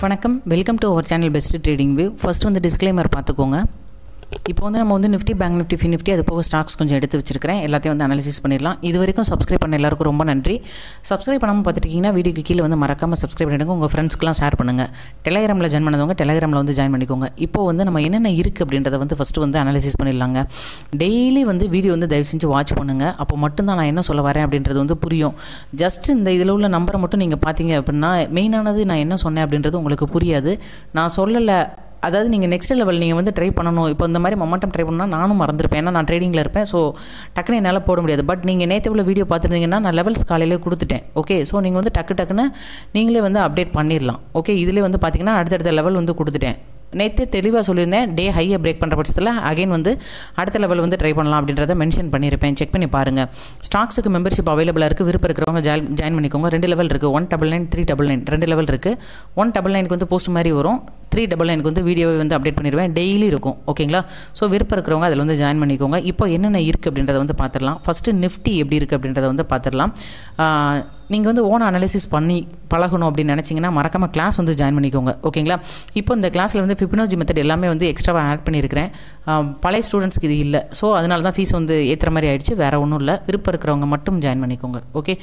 வணக்கம் welcome to our channel best trading view first வந்து disclaimer பார்த்துக்கோங்க இப்போ வந்து நம்ம வந்து Nifty bank Nifty fin Nifty அது போக ஸ்டாக்ஸ் கொஞ்சம் எடுத்து வச்சிருக்கிறேன் எல்லாத்தையும் வந்து அனாலிசிஸ் பண்ணிடலாம் இது வரைக்கும் சப்ஸ்கிரைப் பண்ண எல்லாருக்கும் ரொம்ப நன்றி சப்ஸ்கிரைப் பண்ணாமல் பார்த்துட்டிங்கன்னா வீடியோக்கு கீழே வந்து மறக்காமல் சப்ஸ்கிரைப் பண்ணிடுங்க உங்கள் ஃப்ரெண்ட்ஸ்க்குலாம் ஷேர் பண்ணுங்கள் டெலிகிராமில் ஜாயின் பண்ணதவங்க டெலிகிராமில் வந்து ஜாயின் பண்ணிக்கோங்க இப்போ வந்து நம்ம என்னென்ன இருக்குது அப்படின்றத வந்து ஃபஸ்ட்டு வந்து அனாலிசிஸ் பண்ணிடலாங்க டெய்லி வந்து வீடியோ வந்து தயவு செஞ்சு வாட்ச் பண்ணுங்கள் அப்போ மட்டும்தான் நான் என்ன சொல்ல வரேன் அப்படின்றது வந்து புரியும் ஜஸ்ட் இந்த இதில் உள்ள நம்பரை மட்டும் நீங்கள் பார்த்தீங்க அப்படின்னா மெயினானது நான் என்ன சொன்னேன் அப்படின்றது உங்களுக்கு புரியாது நான் சொல்லலை அதாவது நீங்கள் நெக்ஸ்ட் லெவல் நீங்கள் வந்து ட்ரை பண்ணணும் இப்போ இந்த மாதிரி மொமெண்டம் ட்ரை பண்ணால் நானும் மறந்துருப்பேன் ஏன்னா நான் ட்ரேடிங்கில் இருப்பேன் ஸோ டக்குன்னு என்னால் போட முடியாது பட் நீங்கள் நேற்று உள்ள வீடியோ பார்த்துருந்தீங்கன்னா நான் லெவல்ஸ் காலையிலே கொடுத்துட்டேன் ஓகே ஸோ நீங்கள் வந்து டக்கு டக்குன்னு நீங்களே வந்து அப்டேட் பண்ணிடலாம் ஓகே இதிலே வந்து பார்த்தீங்கன்னா அடுத்தடுத்த லெவல் வந்து கொடுத்துட்டேன் நேற்று தெளிவாக சொல்லியிருந்தேன் டே ஹையை பிரேக் பண்ணுற பட்சத்தில் அகைன் வந்து அடுத்த லெவல் வந்து ட்ரை பண்ணலாம் அப்படின்றத மென்ஷன் பண்ணியிருப்பேன் செக் பண்ணி பாருங்கள் ஸ்டாக்ஸுக்கு மெம்பர்ஷிப் அவைலபிளாக இருக்குது விருப்பம் இருக்கிறவங்க ஜாயின் ஜாயின் பண்ணிக்கோங்க ரெண்டு லெவல் இருக்குது one double nine three double nine ரெண்டு லெவல் இருக்குது ஒன் டபுள் நைனுக்கு வந்து போஸ்ட் மாதிரி வரும் த்ரீ டபுள் நைனுக்கு வந்து வீடியோவை வந்து அப்டேட் பண்ணிடுவேன் டெய்லி இருக்கும் ஓகேங்களா ஸோ விருப்பம் இருக்கிறவங்க அதில் வந்து ஜாயின் பண்ணிக்கோங்க இப்போ என்னென்ன இருக்குது அப்படின்றத வந்து பார்த்துடலாம் ஃபஸ்ட்டு நிஃப்டி எப்படி இருக்குது அப்படின்றத வந்து பார்த்துடலாம் நீங்கள் வந்து ஓன் அனாலிசிஸ் பண்ணி பழகணும் அப்படின்னு நினச்சிங்கன்னா மறக்காமல் கிளாஸ் வந்து ஜாயின் பண்ணிக்கோங்க ஓகேங்களா இப்போ இந்த கிளாஸில் வந்து ஃபிப்னோஜி மெத்தட் எல்லாமே வந்து எக்ஸ்ட்ராவாக ஆட் பண்ணியிருக்கிறேன் பழைய ஸ்டூடெண்ட்ஸ்க்கு இது இல்லை ஸோ அதனால தான் ஃபீஸ் வந்து ஏற்றுற மாதிரி ஆயிடுச்சு வேறு ஒன்றும் இல்லை விருப்பம் இருக்கிறவங்க மட்டும் ஜாயின் பண்ணிக்கோங்க ஓகே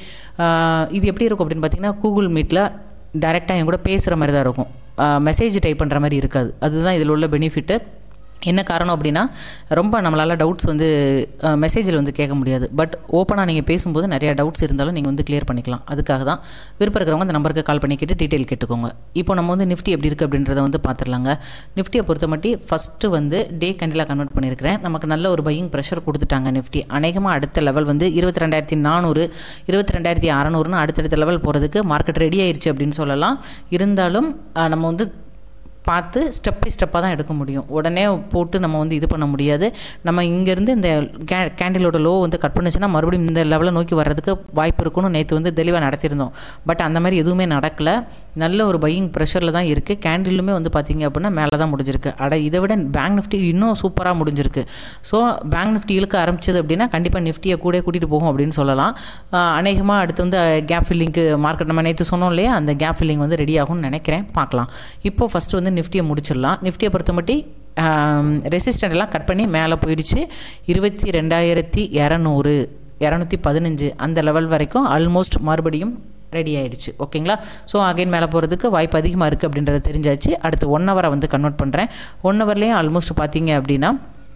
இது எப்படி இருக்கும் அப்படின்னு பார்த்தீங்கன்னா கூகுள் மீட்டில் டேரெக்டாக என் கூட பேசுகிற மாதிரி தான் இருக்கும் மெசேஜ் டைப் பண்ணுற மாதிரி இருக்காது அதுதான் இதில் உள்ள பெனிஃபிட்டு என்ன காரணம் அப்படின்னா ரொம்ப நம்மளால் டவுட்ஸ் வந்து மெசேஜில் வந்து கேட்க முடியாது பட் ஓப்பனாக நீங்கள் பேசும்போது நிறையா டவுட்ஸ் இருந்தாலும் நீங்கள் வந்து கிளியர் பண்ணிக்கலாம் அதுக்காக தான் விருப்பம் இருக்கிறவங்க அந்த நம்பருக்கு கால் பண்ணி கேட்டு டீட்டெயில் கேட்டுக்கோங்க இப்போ நம்ம வந்து நிஃப்டி எப்படி இருக்குது அப்படின்றத வந்து பார்த்துடலாங்க நிஃப்டியை பொறுத்த மட்டும் ஃபஸ்ட்டு வந்து டே கண்டிலாக கன்வெர்ட் பண்ணியிருக்கிறேன் நமக்கு நல்ல ஒரு பையிங் ப்ரெஷர் கொடுத்துட்டாங்க நிஃப்டி அநேகமாக அடுத்த லெவல் வந்து இருபத்தி ரெண்டாயிரத்தி நானூறு இருபத்தி ரெண்டாயிரத்தி அறநூறுன்னு அடுத்தடுத்த லெவல் போகிறதுக்கு மார்க்கெட் ரெடி ஆயிடுச்சு அப்படின்னு சொல்லலாம் இருந்தாலும் நம்ம வந்து பார்த்து ஸ்டெப் பை ஸ்டெப்பாக தான் எடுக்க முடியும் உடனே போட்டு நம்ம வந்து இது பண்ண முடியாது நம்ம இங்கேருந்து இந்த கே கேண்டிலோட லோ வந்து கட் பண்ணுச்சுன்னா மறுபடியும் இந்த லெவலை நோக்கி வர்றதுக்கு வாய்ப்பு இருக்குன்னு நேற்று வந்து தெளிவாக நடத்தியிருந்தோம் பட் அந்த மாதிரி எதுவுமே நடக்கலை நல்ல ஒரு பையிங் ப்ரெஷரில் தான் இருக்குது கேண்டிலுமே வந்து பார்த்திங்க அப்படின்னா மேலே தான் முடிஞ்சிருக்கு அட இதை விட பேங்க் நிஃப்டி இன்னும் சூப்பராக முடிஞ்சிருக்கு ஸோ பேங்க் நிஃப்டி இழுக்க ஆரம்பிச்சது அப்படின்னா கண்டிப்பாக நிஃப்டியை கூட கூட்டிகிட்டு போகும் அப்படின்னு சொல்லலாம் அநேகமாக அடுத்து வந்து கேப் ஃபில்லிங்க்கு மார்க்கெட் நம்ம நேற்று சொன்னோம் இல்லையா அந்த கேப் ஃபில்லிங் வந்து ரெடி ஆகும்னு நினைக்கிறேன் பார்க்கலாம் இப்போ ஃபஸ்ட்டு வந்து நிஃப்டியை முடிச்சிடலாம் நிஃப்டியை பொறுத்த மட்டும் ரெசிஸ்டன்ட் எல்லாம் கட் பண்ணி மேலே போயிடுச்சு இருபத்தி ரெண்டாயிரத்தி இரநூறு இரநூத்தி பதினஞ்சு அந்த லெவல் வரைக்கும் ஆல்மோஸ்ட் மறுபடியும் ரெடி ஆகிடுச்சு ஓகேங்களா ஸோ அகைன் மேலே போகிறதுக்கு வாய்ப்பு அதிகமாக இருக்குது அப்படின்றத தெரிஞ்சாச்சு அடுத்து ஒன் ஹவரை வந்து கன்வெர்ட் பண்ணுறேன் ஒன் ஹவர்லேயும் ஆல்மோஸ்ட் பார்த்தீங்க அப்படின்னா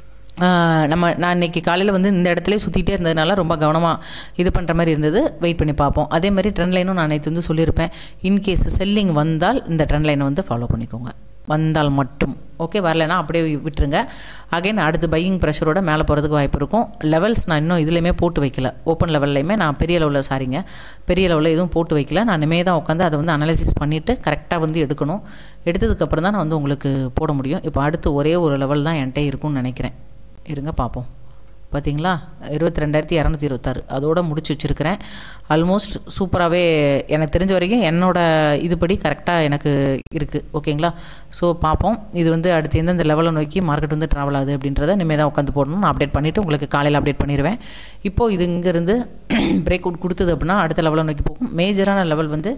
நம்ம நான் இன்றைக்கி காலையில் வந்து இந்த இடத்துல சுற்றிட்டே இருந்ததுனால ரொம்ப கவனமாக இது பண்ணுற மாதிரி இருந்தது வெயிட் பண்ணி பார்ப்போம் அதே மாதிரி ட்ரெண்ட் லைனும் நான் நேற்று வந்து சொல்லியிருப்பேன் இன்கேஸ் செல்லிங் வந்தால் இந்த ட்ரெண்ட் லைனை வந்து ஃபாலோ பண்ணிக்கோங்க வந்தால் மட்டும் ஓகே வரலைன்னா அப்படியே விட்டுருங்க அகைன் அடுத்து பையிங் ப்ரெஷரோட மேலே போகிறதுக்கு வாய்ப்பு இருக்கும் லெவல்ஸ் நான் இன்னும் இதுலேயுமே போட்டு வைக்கல ஓப்பன் லெவல்லையுமே நான் பெரிய லெவலில் சாரிங்க பெரிய லெவலில் எதுவும் போட்டு வைக்கல நான் இனிமே தான் உட்காந்து அதை வந்து அனலைசிஸ் பண்ணிவிட்டு கரெக்டாக வந்து எடுக்கணும் எடுத்ததுக்கப்புறம் தான் நான் வந்து உங்களுக்கு போட முடியும் இப்போ அடுத்து ஒரே ஒரு லெவல் தான் என்கிட்ட இருக்கும்னு நினைக்கிறேன் இருங்க பார்ப்போம் பார்த்தீங்களா இருபத்தி ரெண்டாயிரத்தி இரநூத்தி இருபத்தாறு அதோடு முடிச்சு வச்சுருக்கிறேன் ஆல்மோஸ்ட் சூப்பராகவே எனக்கு தெரிஞ்ச வரைக்கும் என்னோடய இதுபடி கரெக்டாக எனக்கு இருக்குது ஓகேங்களா ஸோ பார்ப்போம் இது வந்து அடுத்து எந்தெந்த லெவலை நோக்கி மார்க்கெட் வந்து ட்ராவல் ஆகுது அப்படின்றத இனிமேல் தான் உட்காந்து போடணும் நான் அப்டேட் பண்ணிவிட்டு உங்களுக்கு காலையில் அப்டேட் பண்ணிடுவேன் இப்போது இது இங்கேருந்து பிரேக் அவுட் கொடுத்தது அப்படின்னா அடுத்த லெவலை நோக்கி போகும் மேஜரான லெவல் வந்து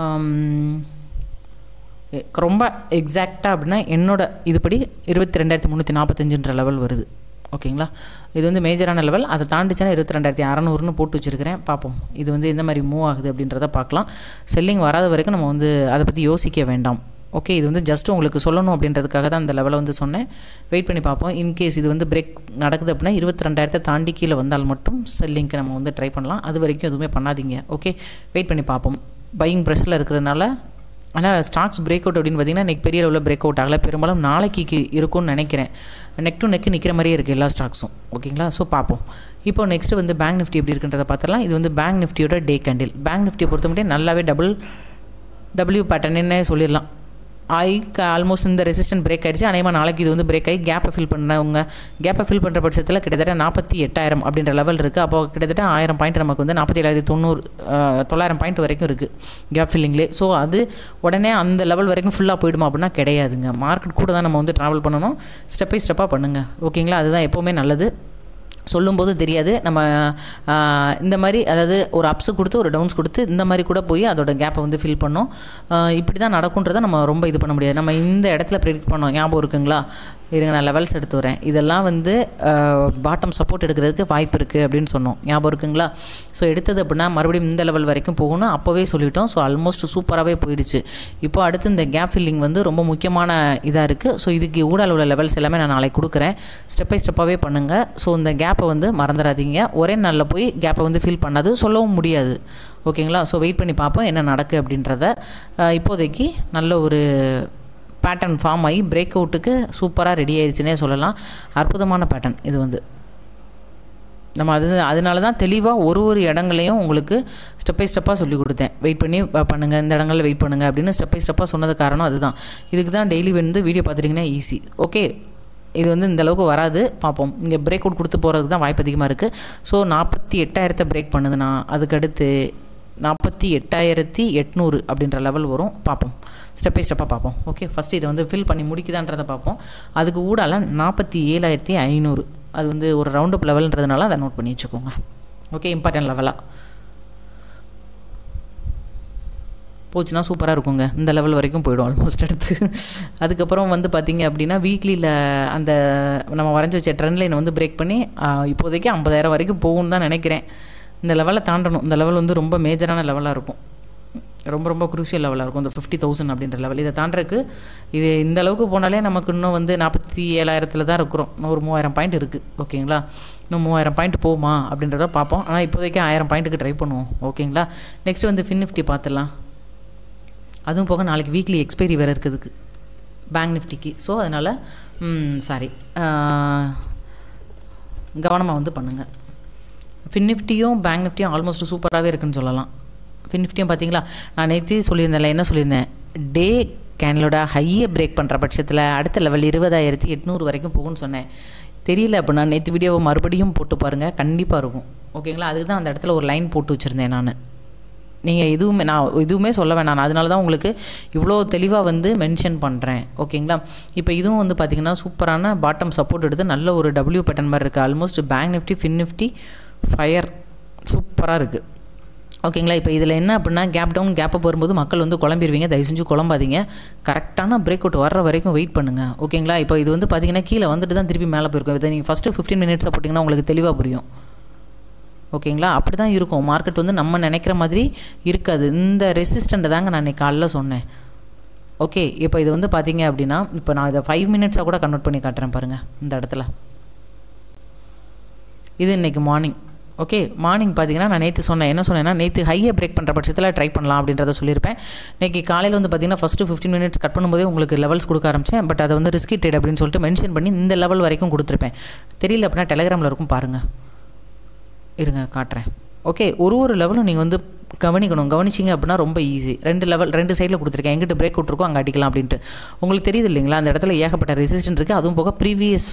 ரொம்ப எக்ஸாக்டாக அப்படின்னா என்னோட இதுபடி இருபத்தி ரெண்டாயிரத்தி முந்நூற்றி நாற்பத்தஞ்சுன்ற லெவல் வருது ஓகேங்களா இது வந்து மேஜரான லெவல் அதை தாண்டிச்சுன்னா இருபத்தி ரெண்டாயிரத்தி அறநூறுன்னு போட்டு வச்சுருக்கிறேன் பார்ப்போம் இது வந்து எந்த மாதிரி மூவ் ஆகுது அப்படின்றத பார்க்கலாம் செல்லிங் வராத வரைக்கும் நம்ம வந்து அதை பற்றி யோசிக்க வேண்டாம் ஓகே இது வந்து ஜஸ்ட் உங்களுக்கு சொல்லணும் அப்படின்றதுக்காக தான் அந்த லெவலை வந்து சொன்னேன் வெயிட் பண்ணி பார்ப்போம் இன்கேஸ் இது வந்து பிரேக் நடக்குது அப்படின்னா இருபத்தி ரெண்டாயிரத்தை தாண்டி கீழே வந்தால் மட்டும் செல்லிங்க்கு நம்ம வந்து ட்ரை பண்ணலாம் அது வரைக்கும் எதுவுமே பண்ணாதீங்க ஓகே வெயிட் பண்ணி பார்ப்போம் பையிங் ப்ரெஷரில் இருக்கிறதுனால ஆனால் ஸ்டாக்ஸ் பிரேக் அவுட் அப்படின்னு பார்த்தீங்கன்னா இன்றைக்கி பெரிய லெவலில் பிரேக் அவுட் ஆகலை பெரும்பாலும் நாளைக்கு இருக்கும்னு நினைக்கிறேன் நெக் டு நெக் நிற்கிற மாதிரியே இருக்குது எல்லா ஸ்டாக்ஸும் ஓகேங்களா ஸோ பார்ப்போம் இப்போ நெக்ஸ்ட்டு வந்து பேங்க் நிஃப்டி எப்படி இருக்குன்றதை பார்த்துலாம் இது வந்து பேங்க் நிஃப்டியோட டே கேண்டில் பேங்க் நிஃப்டியை பொறுத்த மட்டும் நல்லாவே டபுள் டபிள்யூ பேட்டர்னே சொல்லிடலாம் ஆகி ஆல்மோஸ்ட் இந்த ரெசிஸ்டன்ட் பிரேக் ஆயிடுச்சு அநேகமாக நாளைக்கு இது வந்து பிரேக் ஆகி கேப்பை ஃபில் பண்ணவங்க கேப்பை ஃபில் பண்ணுற பட்சத்தில் கிட்டத்தட்ட நாற்பத்தி எட்டாயிரம் அப்படின்ற லெவல் இருக்குது அப்போ கிட்டத்தட்ட ஆயிரம் பாயிண்ட் நமக்கு வந்து நாற்பத்தி ஏழாயிரத்தி தொண்ணூறு தொள்ளாயிரம் பாயிண்ட் வரைக்கும் இருக்குது கேப் ஃபில்லிங்லேயே ஸோ அது உடனே அந்த லெவல் வரைக்கும் ஃபுல்லாக போயிடுமா அப்படின்னா கிடையாதுங்க மார்க்கெட் கூட தான் நம்ம வந்து ட்ராவல் பண்ணணும் ஸ்டெப் பை ஸ்டெப்பாக பண்ணுங்கள் ஓகேங்களா அதுதான் எப்போவுமே நல்லது சொல்லும்போது தெரியாது நம்ம ஆஹ், இந்த மாதிரி அதாவது ஒரு அப்ஸ் கொடுத்து ஒரு டவுன்ஸ் கொடுத்து இந்த மாதிரி கூட போய் அதோட கேப்பை வந்து ஃபில் பண்ணோம் ஆஹ், இப்படி தான் நடக்குன்றதை நம்ம ரொம்ப இது பண்ண முடியாது நம்ம இந்த இடத்துல ப்ரெடிக்ட் பண்ணோம் ஞாபகம் இருக்குங்களா இருங்க நான் லெவல்ஸ் எடுத்து வரேன் இதெல்லாம் வந்து பாட்டம் சப்போர்ட் எடுக்கிறதுக்கு வாய்ப்பு இருக்குது அப்படின்னு சொன்னோம் ஞாபகம் இருக்குங்களா ஸோ எடுத்தது அப்படின்னா மறுபடியும் இந்த லெவல் வரைக்கும் போகணும் அப்போவே சொல்லிட்டோம் ஸோ ஆல்மோஸ்ட் சூப்பராகவே போயிடுச்சு இப்போ அடுத்து இந்த கேப் ஃபில்லிங் வந்து ரொம்ப முக்கியமான இதாக இருக்குது ஸோ இதுக்கு ஊடால உள்ள லெவல்ஸ் எல்லாமே நான் நாளைக்கு கொடுக்குறேன் ஸ்டெப் பை ஸ்டெப்பாகவே பண்ணுங்கள் ஸோ இந்த கேப்பை வந்து மறந்துடாதீங்க ஒரே நாளில் போய் கேப்பை வந்து ஃபில் பண்ணாது சொல்லவும் முடியாது ஓகேங்களா ஸோ வெயிட் பண்ணி பார்ப்போம் என்ன நடக்கு அப்படின்றத அஹ், இப்போதைக்கு நல்ல ஒரு பேட்டர்ன் ஃபார்ம் ஆகி பிரேக் அவுட்டுக்கு சூப்பராக ரெடி ஆயிடுச்சுன்னே சொல்லலாம் அற்புதமான பேட்டர்ன் இது வந்து நம்ம அது அதனால தான் தெளிவாக ஒரு ஒரு இடங்களையும் உங்களுக்கு ஸ்டெப் பை ஸ்டெப்பாக சொல்லி கொடுத்தேன் வெயிட் பண்ணி ப- பண்ணுங்க இந்த இடங்களில் வெயிட் பண்ணுங்க அப்படின்னு ஸ்டெப் பை ஸ்டெப்பாக சொன்னது காரணம் அதுதான் இதுக்கு தான் டெய்லி வந்து வீடியோ பார்த்துட்டிங்கன்னா ஈஸி ஓகே இது வந்து இந்த அளவுக்கு வராது பார்ப்போம் இங்கே பிரேக் அவுட் கொடுத்து போகிறதுக்கு தான் வாய்ப்பு அதிகமாக இருக்குது ஸோ நாற்பத்தி எட்டாயிரத்தை பிரேக் பண்ணுதுன்னா அதுக்கடுத்து நாற்பத்தி எட்டாயிரத்தி எட்நூறு அப்படின்ற லெவல் வரும் பார்ப்போம் ஸ்டெப் பை ஸ்டெப்பாக பார்ப்போம் ஓகே ஃபஸ்ட்டு இதை வந்து ஃபில் பண்ணி முடிக்குதான்றதை பார்ப்போம் அதுக்கு ஊடால நாற்பத்தி ஏழாயிரத்தி ஐநூறு அது வந்து ஒரு ரவுண்ட் அப் லெவல்ன்றதுனால அதை நோட் பண்ணி வச்சுக்கோங்க ஓகே இம்பார்ட்டன்ட் லெவலாக போச்சுன்னா சூப்பராக இருக்குங்க இந்த லெவல் வரைக்கும் போயிடும் ஆல்மோஸ்ட் அடுத்து அதுக்கப்புறம் வந்து பார்த்தீங்க அப்படின்னா வீக்லியில் அந்த நம்ம வரைஞ்சி வச்ச ட்ரெண்ட் லைனை வந்து பிரேக் பண்ணி ஆ, இப்போதைக்கு ஐம்பதாயிரம் வரைக்கும் போகும்னு தான் நினைக்கிறேன் இந்த லெவலை தாண்டணும் இந்த லெவல் வந்து ரொம்ப மேஜரான லெவலாக இருக்கும் ரொம்ப ரொம்ப குரூஷியல் லெவலாக இருக்கும் இந்த ஃபிஃப்டி தௌசண்ட் அப்படின்ற லெவல் இதை தாண்டறதுக்கு இது இந்த அளவுக்கு போனாலே நமக்கு இன்னும் வந்து நாற்பத்தி ஏழாயிரத்தில் தான் இருக்கிறோம் இன்னும் ஒரு மூவாயிரம் பாயிண்ட் இருக்குது ஓகேங்களா இன்னும் மூவாயிரம் பாயிண்ட் போகுமா அப்படின்றத பார்ப்போம் ஆனால் இப்போதைக்கு ஆயிரம் பாயிண்ட்டுக்கு ட்ரை பண்ணுவோம் ஓகேங்களா நெக்ஸ்ட் வந்து ஃபின் நிஃப்டி பார்த்துடலாம் அதுவும் போக நாளைக்கு வீக்லி எக்ஸ்பைரி வேறு இருக்குதுக்கு பேங்க் நிஃப்டிக்கு ஸோ அதனால் சாரி கவனமாக வந்து பண்ணுங்கள் ஃபின் நிஃப்டியும் பேங்க் நிஃப்டியும் ஆல்மோஸ்ட் சூப்பராகவே இருக்குன்னு சொல்லலாம் ஃபின் நிஃப்டியும் பார்த்தீங்களா நான் நேற்று சொல்லியிருந்தேன்ல என்ன சொல்லியிருந்தேன் டே கேனலோட ஹையை பிரேக் பண்ணுற பட்சத்தில் அடுத்த லெவல் இருபதாயிரத்தி எட்நூறு வரைக்கும் போகும்னு சொன்னேன் தெரியல அப்படின்னா நேற்று வீடியோவை மறுபடியும் போட்டு பாருங்கள் கண்டிப்பாக இருக்கும் ஓகேங்களா அதுக்கு தான் அந்த இடத்துல ஒரு லைன் போட்டு வச்சுருந்தேன் நான் நீங்கள் எதுவுமே நான் எதுவுமே சொல்ல வேணாம் நான் அதனால தான் உங்களுக்கு இவ்வளோ தெளிவாக வந்து மென்ஷன் பண்ணுறேன் ஓகேங்களா இப்போ இதுவும் வந்து பார்த்திங்கன்னா சூப்பரான பாட்டம் சப்போர்ட் எடுத்து நல்ல ஒரு டபிள்யூ பேட்டர்ன் மாதிரி இருக்குது almost bank Nifty fin Nifty fire சூப்பராக இருக்குது ஓகேங்களா இப்போ இதில் என்ன அப்படின்னா கேப் டவுன் கேப் அப் வரும்போது மக்கள் வந்து குழம்பிடுவீங்க தயவு செஞ்சு குழம்பாதீங்க கரெக்டான பிரேக் அவுட் வர்ற வரைக்கும் வெயிட் பண்ணுங்கள் ஓகேங்களா இப்போ இது வந்து பார்த்தீங்கன்னா கீழே வந்துட்டு தான் திருப்பி மேலே போயிருக்கும் இதை நீங்கள் ஃபஸ்ட்டு ஃபிஃப்டீன் மினிட்ஸாக போட்டிங்கன்னா உங்களுக்கு தெளிவாக புரியும் ஓகேங்களா அப்படி தான் இருக்கும் மார்க்கெட் வந்து நம்ம நினைக்கிற மாதிரி இருக்காது இந்த ரெசிஸ்டண்ட்டை தாங்க நான் இன்னைக்கு காலைல சொன்னேன் ஓகே இப்போ இது வந்து பார்த்தீங்க அப்படின்னா இப்போ நான் இதை ஃபைவ் மினிட்ஸாக கூட கன்வெர்ட் பண்ணி காட்டுறேன் பாருங்கள் இந்த இடத்துல இது இன்னைக்கு மார்னிங் ஓகே மார்னிங் பார்த்தீங்கன்னா நான் நேற்று சொன்னேன் என்ன சொன்னேன்னா நேற்று ஹையை பிரேக் பண்ணுற பட்சத்தில் ட்ரை பண்ணலாம் அப்படின்றத சொல்லியிருப்பேன் இன்னைக்கு காலையில் வந்து பார்த்தீங்கன்னா ஃபஸ்ட்டு ஃபிஃப்டின் மினிட்ஸ் கட் பண்ணும்போதே உங்களுக்கு லெவல்ஸ் கொடுக்க ஆரம்பிச்சேன் பட் அதை வந்து ரிஸ்கி ட்ரேட் அப்படின்னு சொல்லிட்டு மென்ஷன் பண்ணி இந்த லெவல் வரைக்கும் கொடுத்துருப்பேன் தெரியல அப்படின்னா டெலிகிராமில் இருக்கும் பாருங்கள் இருங்க காட்டுறேன் ஓகே ஒரு ஒரு லெவலும் நீங்கள் வந்து கவனிக்கணும் கவனிச்சிங்க அப்படின்னா ரொம்ப ஈஸி ரெண்டு லெவல் ரெண்டு சைடில் கொடுத்துருக்கேன் எங்கிட்ட பிரேக் அவுட் இருக்கோ அங்கே அடிக்கலாம் அப்படின்ட்டு உங்களுக்கு தெரியுது இல்லைங்களா அந்த இடத்துல ஏகப்பட்ட ரெசிஸ்டன்ட் இருக்குது அதுவும் போக ப்ரீவியஸ்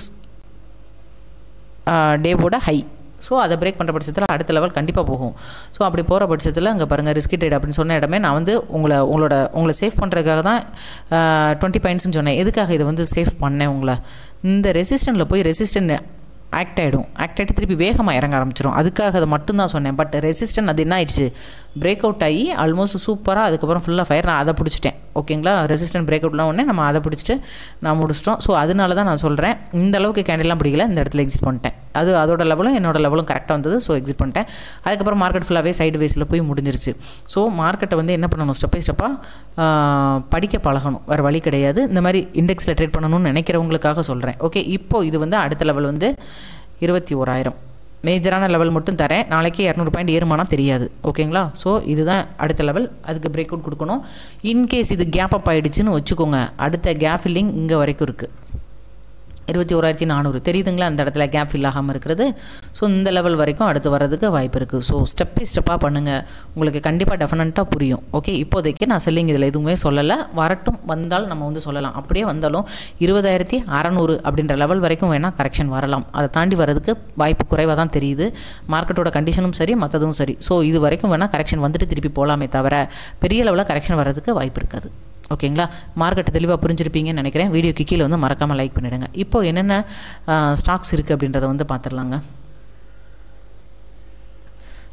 டேவோட ஹை ஸோ அதை பிரேக் பண்ணுற பட்சத்தில் அடுத்த லெவல் கண்டிப்பாக போகும் ஸோ அப்படி போகிற பட்சத்தில் அங்கே பாருங்கள் ரிஸ்கி ட்ரேட் அப்படின்னு சொன்ன இடமே நான் வந்து உங்களை உங்களோட உங்களை சேஃப் பண்ணுறதுக்காக தான் டுவெண்ட்டி பாயிண்ட்ஸ்னு சொன்னேன் எதுக்காக இதை வந்து சேஃப் பண்ணேன் உங்களை இந்த ரெசிஸ்டண்ட்டில் போய் ரெசிஸ்டன்ட் ஆக்ட் ஆகிடும் ஆக்ட் ஆகிட்டு திருப்பி வேகமாக இறங்க ஆரம்பிச்சிடும் அதுக்காக அதை மட்டும்தான் சொன்னேன் பட் ரெசிஸ்டன் அது என்ன ஆயிடுச்சு பிரேக் அவுட் ஆகி ஆல்மோஸ்ட் சூப்பராக அதுக்கப்புறம் ஃபுல்லாக ஃபயர் நான் அதை பிடிச்சிட்டேன் ஓகேங்களா ரெசிஸ்டன்ட் பிரேக் அவுட்லாம் உடனே நம்ம அதை பிடிச்சிட்டு நான் முடிச்சிட்டோம் ஸோ அதனால தான் நான் சொல்கிறேன் இந்த அளவுக்கு கேண்டில்லாம் பிடிக்கல இந்த இடத்துல எக்ஸிட் பண்ணிட்டேன் அது அதோட லெவலும் என்னோட லெவலும் கரெக்டாக வந்தது ஸோ எக்ஸிட் பண்ணிட்டேன் அதுக்கப்புறம் மார்க்கெட் ஃபுல்லாகவே சைடு வேஸில் போய் முடிஞ்சிருச்சு ஸோ மார்க்கெட்டை வந்து என்ன பண்ணணும் ஸ்டெப் பை ஸ்டெப்பாக படிக்க பழகணும் வேறு வழி கிடையாது இந்த மாதிரி இண்டெக்ஸில் ட்ரேட் பண்ணணும்னு நினைக்கிறவங்களுக்காக சொல்கிறேன் ஓகே இப்போ இது வந்து அடுத்த லெவல் வந்து இருபத்தி ஓராயிரம் மேஜரான லெவல் மட்டும் தரேன் நாளைக்கு இரநூறு பாயிண்ட் ஏறுமானா தெரியாது ஓகேங்களா ஸோ இதுதான் அடுத்த லெவல் அதுக்கு பிரேக் அவுட் கொடுக்கணும் இன்கேஸ் இது கேப் அப் ஆகிடுச்சுன்னு வச்சுக்கோங்க அடுத்த கேப் ஃபில்லிங் இங்கே வரைக்கும் இருக்குது இருபத்தி ஓராயிரத்தி நானூறு தெரியுதுங்களா அந்த இடத்துல கேப் ஃபில் ஆகாமல் இருக்கிறது ஸோ இந்த லெவல் வரைக்கும் அடுத்து வர்றதுக்கு வாய்ப்பு இருக்குது ஸோ ஸ்டெப் பை ஸ்டெப்பாக பண்ணுங்கள் உங்களுக்கு கண்டிப்பாக டெஃபினட்டாக புரியும் ஓகே இப்போதைக்கு நான் செல்லிங் இதில் எதுவுமே சொல்லலை வரட்டும் வந்தால் நம்ம வந்து சொல்லலாம் அப்படியே வந்தாலும் இருபதாயிரத்தி அறநூறு அப்படின்ற லெவல் வரைக்கும் வேணால் கரெக்ஷன் வரலாம் அதை தாண்டி வரதுக்கு வாய்ப்பு குறைவாக தான் தெரியுது மார்க்கெட்டோட கண்டிஷனும் சரி மற்றதும் சரி ஸோ இது வரைக்கும் வேணால் கரெக்ஷன் வந்துட்டு திருப்பி போகலாமே தவிர பெரிய லெவலில் கரெக்ஷன் வர்றதுக்கு வாய்ப்பு இருக்காது ஓகேங்களா மார்க்கெட் தெளிவாக புரிஞ்சிருப்பீங்கன்னு நினைக்கிறேன் வீடியோக்கு கீழே வந்து மறக்காமல் லைக் பண்ணிவிடுங்க இப்போ என்னென்ன ஸ்டாக்ஸ் இருக்குது அப்படின்றத வந்து பார்த்துடலாங்க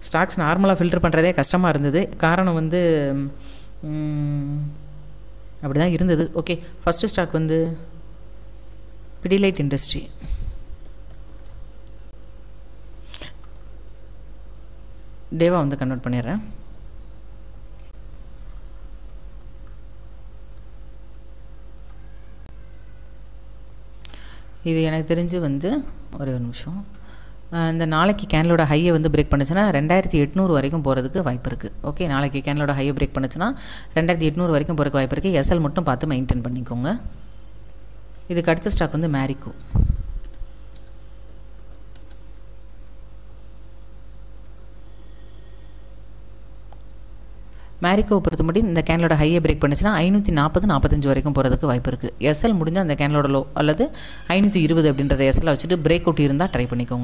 ஸ்டாக்ஸ் நார்மலாக ஃபில்டர் பண்ணுறதே கஷ்டமாக இருந்தது காரணம் வந்து அப்படி தான் இருந்தது ஓகே ஃபஸ்ட்டு ஸ்டாக் வந்து பிடிலைட் இண்டஸ்ட்ரி டேவா வந்து கன்வெர்ட் பண்ணிடுறேன் இது எனக்கு தெரிஞ்சு வந்து ஒரே ஒரு நிமிஷம் இந்த நாளைக்கு கேனலோட ஹையை வந்து பிரேக் பண்ணுச்சுன்னா ரெண்டாயிரத்தி எட்நூறு வரைக்கும் போகிறதுக்கு வாய்ப்பு இருக்குது ஓகே நாளைக்கு கேனலோட ஹையை பிரேக் பண்ணுச்சுன்னா ரெண்டாயிரத்தி எட்நூறு வரைக்கும் போகிறதுக்கு வாய்ப்பு இருக்குது எஸ்எல் மட்டும் பார்த்து மெயின்டைன் பண்ணிக்கோங்க இதுக்கு அடுத்த ஸ்டாக் வந்து மேரிக்கோ மேரிக்கோ பொறுத்த மட்டும் இந்த கேனலோட ஹையை பிரேக் பண்ணுச்சுன்னா ஐநூற்றி நாற்பது நாற்பத்தஞ்சு வரைக்கும் போகிறதுக்கு வாய்ப்பு இருக்குது எஸ்எல் முடிஞ்சால் அந்த கேனலோட லோ அல்லது ஐநூற்றி இருபது அப்படின்றத எஸ்எல் வச்சுட்டு பிரேக் அவுட் இருந்தால் ட்ரை பண்ணிக்கோங்க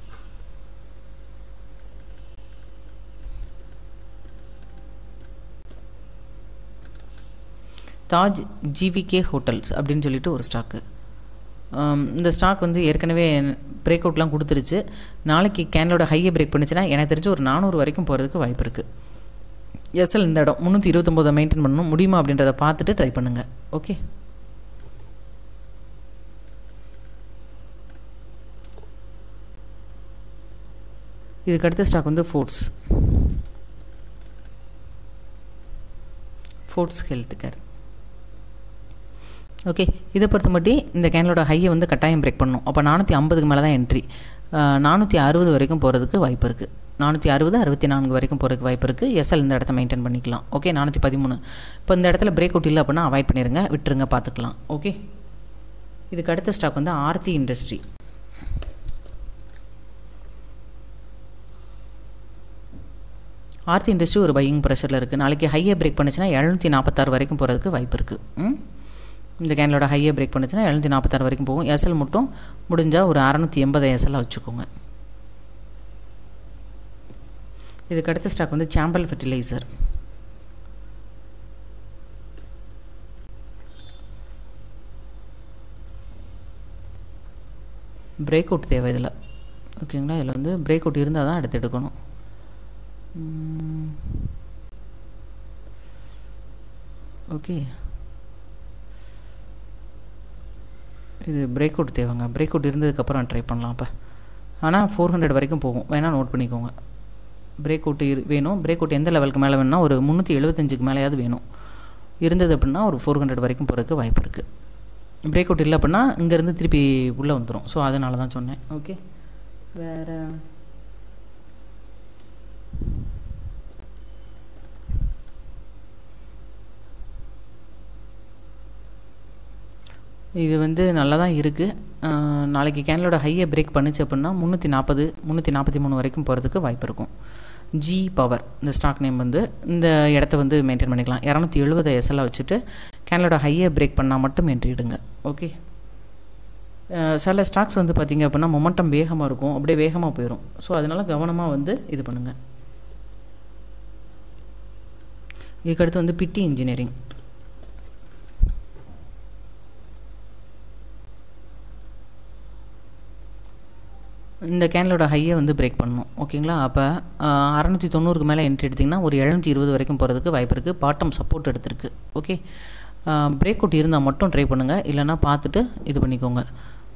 தாஜ் ஜிவிகே ஹோட்டல்ஸ் அப்படின்னு சொல்லிட்டு ஒரு ஸ்டாக்கு இந்த ஸ்டாக் வந்து ஏற்கனவே பிரேக் அவுட்லாம் கொடுத்துருச்சு நாளைக்கு கேனலோட ஹையை பிரேக் பண்ணுச்சுன்னா எனக்கு தெரிஞ்சு ஒரு நானூறு வரைக்கும் போகிறதுக்கு வாய்ப்பு இருக்குது எஸ்எல் இந்த இடம் முந்நூற்றி இருபத்தொம்போதை மெயின்டைன் பண்ணணும் முடியுமா அப்படின்றத பார்த்துட்டு ட்ரை பண்ணுங்கள் ஓகே இதுக்கு அடுத்த ஸ்டாக் வந்து Fortis Fortis health care okay இதை பொறுத்த மட்டும் இந்த கேனலோட ஹையை வந்து கட்டாயம் பிரேக் பண்ணணும் அப்போ நானூற்றி ஐம்பதுக்கு மேலே தான் என்ட்ரி நானூற்றி அறுபது வரைக்கும் போகிறதுக்கு வாய்ப்பு இருக்குது நானூற்றி அறுபது அறுபத்தி நான்கு வரைக்கும் போகிறதுக்கு வாய்ப்பு இருக்குது எஸ்எல் இந்த இடத்த மெயின்டைன் பண்ணிக்கலாம் ஓகே நானூற்றி பதிமூணு இப்போ இந்த இடத்துல பிரேக் அவுட் இல்லை அப்படின்னா அவாய்ட் பண்ணிடுங்க விட்டுருங்க பார்த்துக்கலாம் ஓகே இதுக்கு அடுத்த ஸ்டாக் வந்து ஆர்த்தி இண்டஸ்ட்ரி ஆர்த்தி இண்டஸ்ட்ரி ஒரு பையிங் ப்ரெஷரில் இருக்குது நாளைக்கு ஹையை பிரேக் பண்ணுச்சுன்னா எழுநூற்றி நாற்பத்தாறு வரைக்கும் போகிறதுக்கு வாய்ப்பு இருக்குது இந்த கேனலோட ஹையை பிரேக் பண்ணுச்சுன்னா எழுநூற்றி நாற்பத்தாறு வரைக்கும் போகும் எஸ்எல் மட்டும் முடிஞ்சால் ஒரு அறநூற்றி எண்பது எஸ்எல்லாக வச்சுக்கோங்க இதுக்கு அடுத்த ஸ்டாக் வந்து சாம்பல் ஃபெர்டிலைசர் பிரேக் அவுட் தேவை இதில் ஓகேங்களா இதில் வந்து பிரேக் அவுட் இருந்தால் தான் எடுத்து எடுக்கணும் ஓகே இது பிரேக் அவுட் தேவைங்க பிரேக் அவுட் இருந்ததுக்கப்புறம் ட்ரை பண்ணலாம் அப்போ ஆனால் ஃபோர் ஹண்ட்ரட் வரைக்கும் போகும் வேணால் நோட் பண்ணிக்கோங்க பிரேக் அவுட் இரு வேணும் பிரேக் அவுட் எந்த லெவலுக்கு மேலே வேணும்னா ஒரு முந்நூற்றி எழுபத்தஞ்சுக்கு மேலேயாவது வேணும் இருந்தது அப்படின்னா ஒரு ஃபோர் ஹண்ட்ரட் வரைக்கும் போகிறதுக்கு வாய்ப்பு இருக்குது பிரேக் அவுட் இல்லை அப்படின்னா இங்கேருந்து திருப்பி உள்ளே வந்துடும் ஸோ அதனால தான் சொன்னேன் ஓகே வேறு இது வந்து நல்லா தான் இருக்குது நாளைக்கு கேனலோட ஹையை பிரேக் பண்ணுச்சு அப்படின்னா முந்நூற்றி நாற்பது முந்நூற்றி நாற்பத்தி மூணு வரைக்கும் போகிறதுக்கு வாய்ப்பு இருக்கும் ஜி பவர் இந்த ஸ்டாக் நேம் வந்து இந்த இடத்த வந்து மெயின்டைன் பண்ணிக்கலாம் இரநூத்தி எழுபது எஸ்எல்லாம் வச்சுட்டு கேனலோட ஹையை பிரேக் பண்ணால் மட்டும் என்ட்ரிடுங்க ஓகே சில ஸ்டாக்ஸ் வந்து பார்த்திங்க அப்படின்னா மொமெண்டம் வேகமாக இருக்கும் அப்படியே வேகமாக போயிடும் ஸோ அதனால் கவனமாக வந்து இது பண்ணுங்கள் இதுக்கடுத்து வந்து பிட்டி இன்ஜினியரிங் இந்த கேனலோட ஹையை வந்து பிரேக் பண்ணணும் ஓகேங்களா அப்போ அறநூற்றி தொண்ணூறுக்கு மேலே என்ட்ரி எடுத்திங்கன்னா ஒரு எழுநூற்றி இருபது வரைக்கும் போகிறதுக்கு வாய்ப்பு இருக்குது பாட்டம் சப்போர்ட் எடுத்திருக்கு ஓகே பிரேக் அவுட் இருந்தால் மட்டும் ட்ரை பண்ணுங்கள் இல்லைன்னா பார்த்துட்டு இது பண்ணிக்கோங்க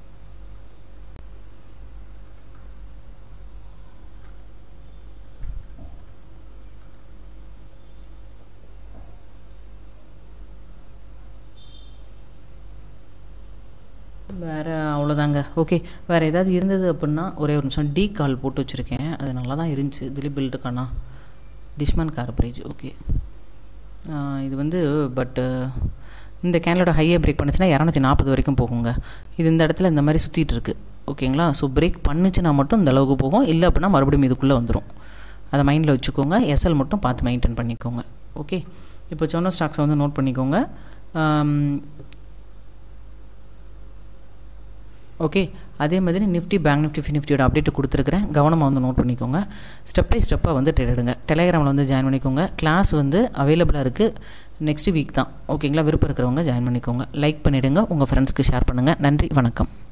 வேறு அவ்வளோதாங்க ஓகே வேறு ஏதாவது இருந்தது அப்படின்னா ஒரே ஒரு நிமிஷம் டீ கால் போட்டு வச்சுருக்கேன் அது நல்லா தான் இருந்துச்சு திலீப் பில்டுக்கானா டிஷ்மன் கார்பரேஜ் ஓகே இது வந்து பட்டு இந்த கேனலோட ஹையை பிரேக் பண்ணுச்சுன்னா இரநூத்தி நாற்பது வரைக்கும் போகுங்க இது இந்த இடத்துல இந்த மாதிரி சுற்றிட்டு இருக்கு ஓகேங்களா ஸோ பிரேக் பண்ணுச்சுன்னா மட்டும் இந்த அளவுக்கு போகும் இல்லை அப்படின்னா மறுபடியும் இதுக்குள்ளே வந்துடும் அதை மைண்டில் வச்சுக்கோங்க எஸ்எல் மட்டும் பார்த்து மெயின்டைன் பண்ணிக்கோங்க ஓகே இப்போ சொன்ன ஸ்டாக்ஸை வந்து நோட் பண்ணிக்கோங்க ஓகே அதே மாதிரி நிஃப்டி பேங்க் நிஃப்டி நிஃப்டியோட அப்டேட் கொடுத்துருக்குறேன் கவனமாக வந்து நோட் பண்ணிக்கோங்க ஸ்டெப் பை ஸ்டெப்பாக வந்து ட்ரேட் எடுங்க டெலிகிராமில் வந்து ஜாயின் பண்ணிக்கோங்க கிளாஸ் வந்து அவைலபிளாக இருக்குது நெக்ஸ்ட் வீக் தான் ஓகேங்களா விருப்பம் இருக்கிறவங்க ஜாயின் பண்ணிக்கோங்க லைக் பண்ணிவிடுங்க உங்கள் ஃப்ரெண்ட்ஸ்க்கு ஷேர் பண்ணுங்கள் நன்றி வணக்கம்